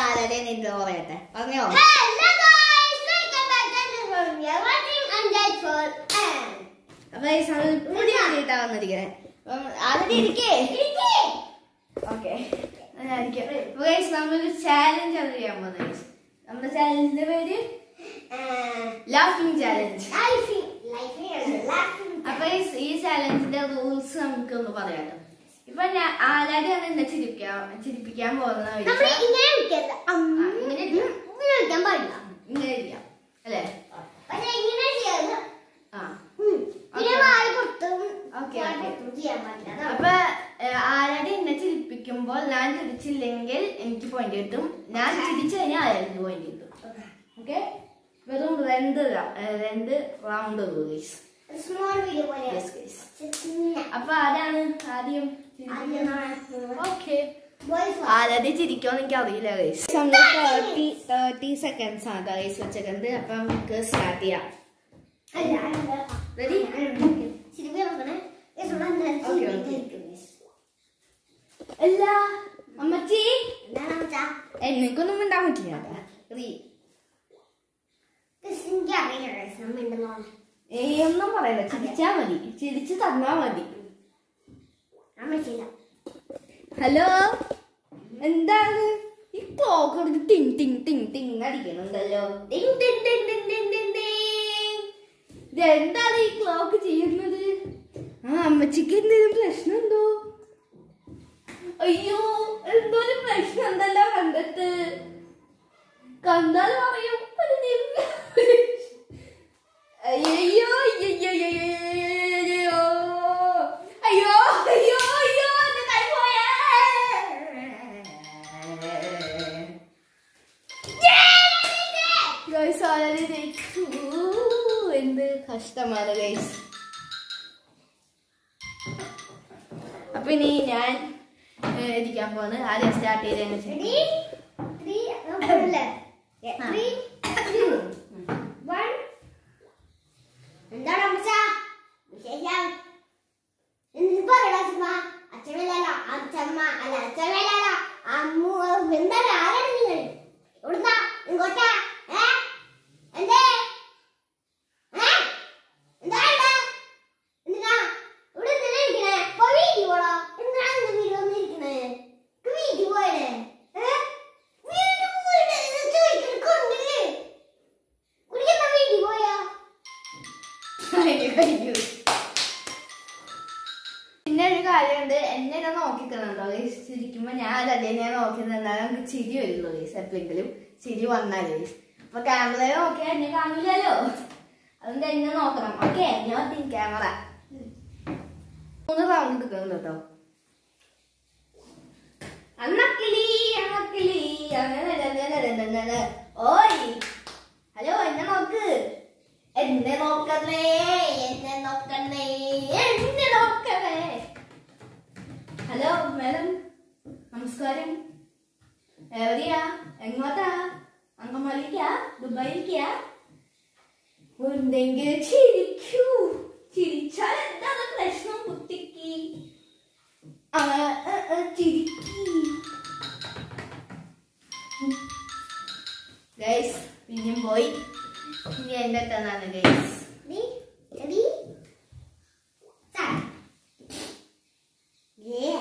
ആരുടെ നിന്റെ പറയട്ടെ പറഞ്ഞോ Hello guys, welcome back to the world. We are watching Undead and അപ്പൊ ഈ സമയം പുതിയ വീട്ടാ വന്നിരിക്കണേ അപ്പം ആരുടെ ഇരിക്കേ ഓക്കെ നമ്മളൊരു ചാലഞ്ച് ആണ് ചെയ്യാൻ പോകുന്നത് guys. നമ്മുടെ ചാലഞ്ചിന്റെ പേര് laughing challenge Laughing, laughing, laughing. അപ്പൊ ഈ- ഈ ചാലഞ്ചിന്റെ റൂൾസ് നമുക്കൊന്ന് പറയാട്ടോ ഇപ്പൊ ഞാൻ ആരാടെയാണ് എന്നെ ചിരിപ്പിക്കാൻ ചിരിപ്പിക്കാൻ പോകുന്നത് നമ്മൾ ഇങ്ങനെ വിളിക്കരുത് അമ്മ. ആ, ഇങ്ങനെ ഇരിക്കാം. ഇങ്ങനെ വിളിക്കാൻ പാടില്ല ഇങ്ങനെ ഇരിക്കാം അല്ലേ പക്ഷെ ഇങ്ങനെ ചെയ്യരുത് ആ ഉം. പിന്നെ Okay. വായ പുറത്തും Okay, വായ okay. പുറത്തും ചെയ്യാൻ പാടില്ല അപ്പൊ ആരാടെ എന്നെ ചിരിപ്പിക്കുമ്പോൾ ഞാൻ ചിരിച്ചില്ലെങ്കിൽ എനിക്ക് പോയിന്റ് കിട്ടും ഞാൻ ചിരിച്ചു കഴിഞ്ഞാൽ ആരാൾക്ക് പോയിന്റ് കിട്ടും ഓക്കെ വെറും രണ്ട് ra- ഏ, രണ്ട് റൗണ്ട് ഗൈസ് സ്മോൾ വീഡിയോ പോലെ യെസ് ഗൈസ് ചിന്ന. അപ്പൊ ആരാണ് ആദ്യം ആദ്യം നമ്മള് ഓക്കെ boys വാ. ആരാടെ ചിരിക്കുമെന്ന് എനിക്ക് അറിയില്ല ഗൈസ് തേർട്ടി തേർട്ടി സെക്കൻഡ്സ് ആണ് ഗൈസ് വെച്ചേക്കുന്നത് അപ്പൊ നമുക്ക് സ്റ്റാർട്ട് ചെയ്യാം അല്ല, അല്ല. റെഡി ശരിക്കും നോക്കണേ. Guys, ഇവിടെ എന്തായാലും Okay, ശരിക്കും okay. ഇരിക്കും, guys. അല്ല അമ്മച്ചി എന്താണ് അമ്മച്ചാ? എനിക്കൊന്നും മിണ്ടാൻ പറ്റില്ല റീ Guys, എനിക്കറിയില്ല, guys, ഞാൻ മിണ്ടുന്നോളാം. ഏയ് ഒന്നും പറയല്ല ചിരിച്ചാ മതി ചിരിച്ചു തന്നാ മതി ഞാൻ വിളിച്ചില്ല. ഹലോ എന്താണ് ഈ ക്ലോക്ക് എടുത്ത് ടിങ് ടിങ് ടിങ് ടിങ് അടിക്കണുണ്ടല്ലോ ടിങ് ടിങ് ടിങ് ടിങ് ടിങ് ടിങ് ടിങ്. ഇതെന്താണ് ഈ ക്ലോക്ക് ചെയ്യുന്നത് ആ അമ്മച്ചിക്ക് എന്തെങ്കിലും പ്രശ്നമുണ്ടോ അയ്യോ എന്തോ ഒരു പ്രശ്നം ഉണ്ടല്ലോ കണ്ടിട്ട് കണ്ടാൽ പറയും ഒരു നിമ്മ- അയ്യോ അയ്യോ അയ്യോ അയ്യോ അയ്യോ അയ്യോ അയ്യോ എന്റെ കൈ പോയേ ഗൈസ് വളരെ ജയിച്ചു എന്ത് കഷ്ടമാണ് ഗൈസ് അപ്പൊ ഇനി ഞാൻ ഏ, ഇരിക്കാൻ പോണ് ആദ്യം സ്റ്റാർട്ട് ചെയ്തതിന് Ready? ശേഷം Three, നോക്കണല്ലേ? Yeah, ആ. three, two, one. എന്താണ് അമ്മച്ചാ? വിശേഷം? എന്ത് പറയടാ അച്ഛമ്മ? അച്ഛമ്മയല്ലല്ലോ, അച്ഛമ്മ അല്ല അച്ഛമ്മയല്ലല്ലോ, അമ്മു എന്താണ് ആരാണ് നിങ്ങൾ എവിടുന്നാ ഇങ്ങോട്ടാ ഏ എന്തേ ഏ എന്താ വേണ്ടേ? എന്തിനാ ഇവിടെ എന്തിനാ ഇരിക്കണേ പോയി വീട്ടിൽ പോടാ എന്തിനാ ഇന്ന് വീട്ടിൽ വന്നിരിക്കണേ വീട്ടിൽ പോയേ ഏ വീട്ടിൽ പോയിട്ട് ഇത് ചോദിക്കണ കൊണ്ടില്ലേ കുടിക്കുന്ന വീട്ടിൽ പോയാ പിന്നെ ഒരു കാര്യമുണ്ട് എന്നെ ഞാൻ നോക്കിക്കുന്നുണ്ടോ ഗൈസ് ചിരിക്കുമ്പോ ഞാൻ അതല്ലേ ഞാൻ നോക്കുന്നത് എന്നാലും നമുക്ക് ചിരി വരുള്ളൂ ഗൈസ് എപ്പോഴെങ്കിലും ചിരി വന്നാൽ ഗൈസ് അപ്പൊ ക്യാമറ നോക്കിയാൽ എന്നെ കാണില്ലല്ലോ അതുകൊണ്ട് എന്നെ നോക്കണം ഓക്കെ ഞാൻ ക്യാമറ മൂന്ന് റൗണ്ട് എടുക്കണം കേട്ടോ അന്നക്കിളി അന്നക്കിളി അങ്ങനെ ഓയ് ഹലോ എന്നെ നോക്ക് എന്നെ നോക്കണേ എന്നെ നോക്കണേ എന്നെ നോക്കണേ ഹലോ മാഡം നമസ്കാരം എവിടെയാ എങ്ങോട്ടാ അങ്കമാലിക്കാ ദുബായിക്കാ ഉണ്ടെങ്കിൽ ചിരിക്കൂ ചിരിച്ചാൽ എന്താണ് പ്രശ്നം കുട്ടിക്ക് ആ, ആ, ആ, ചിരിക്കി ഗൈസ് പിന്നെയും പോയി ഇനി എന്റെ തന്നാണ് guys Ready? Ready? Start. Yeah.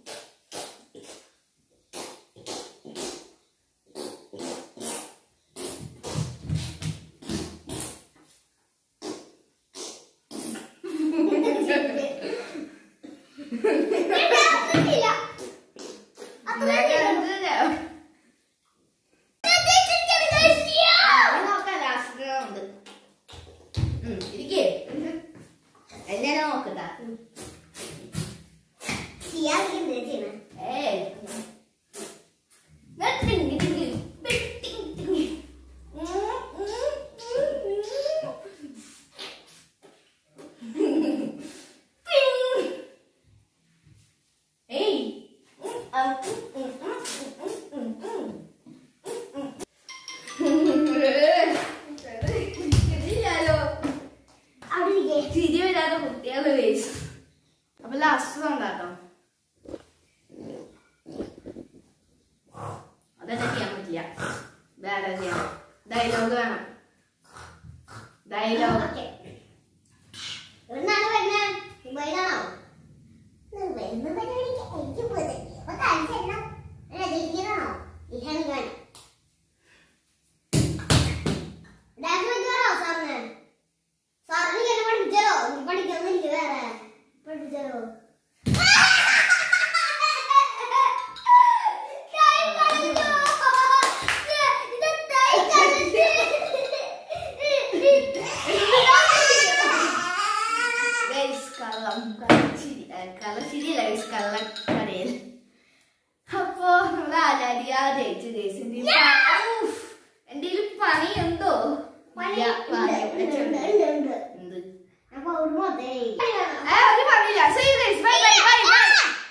ഇല്ല. അത്രയും ചെയ്യണം. നോക്കാം ലാസ്റ്റ് റൗണ്ട് ഉണ്ട്, ഉണ്ട്, ഉണ്ട്, ഉണ്ട്. എന്ത് അപ്പൊ ഒരു മതേ. ഏ, ഒരു പറഞ്ഞില്ല See you guys. Bye, bye, bye, bye.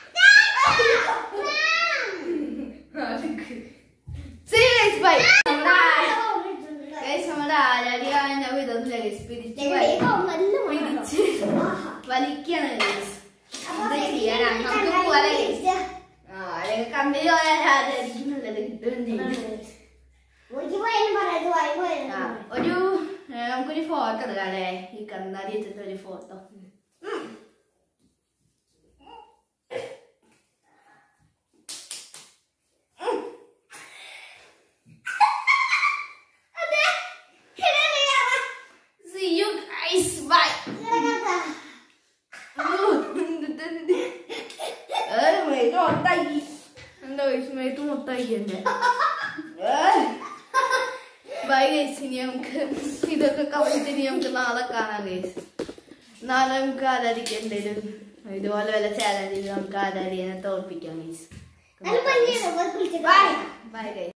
See you guys. Bye. നമ്മുടെ ആ- guys, നമ്മുടെ ആരാധികാരന്റെ ഇതൊന്നുമില്ല guys. പിരിച്ച് വലി- പിരിച്ച് വലിക്കാണ് guys. എന്താ ചെയ്യാനാ? നമുക്ക് പോവാലേ guys. ആ, അല്ലെങ്കിൽ കമ്പനി പോയാൽ ആരാധിക്കുന്നുള്ളത് കിട്ടുകയും ചെയ്യും. ഒരിക്കൽ പോയാലും പറയാം, ദുബായി പോയാലും ആ, പറയാം. ഒരു ഏ, നമുക്കൊരു ഫോട്ടോ എടുക്കാം അല്ലേ ഈ കന്നാടി വെച്ചിട്ട് ഒരു photo See you guys. Bye. ഇതിനകത്താ. മൊട്ടാക്കി എന്താ മേത്ത് മൊട്ടാക്കി എന്നെ ബൈ ഗൈസ് ഇനി നമുക്ക് ഇതൊക്കെ കവറിട്ട് ഇനി നമുക്ക് നാളെ കാണാം ഗൈസ് നാളെ നമുക്ക് ആരാധിക്കാൻ എന്തേലും ഇതുപോലെ വല്ല ചാലഞ്ചിൽ നമുക്ക് ആരാധിനെ തോൽപ്പിക്കാം ഗൈസ് നല്ല ഭംഗിയാണ്, പോയി കുളിച്ചിട്ട് ബൈ വരാം. Bye guys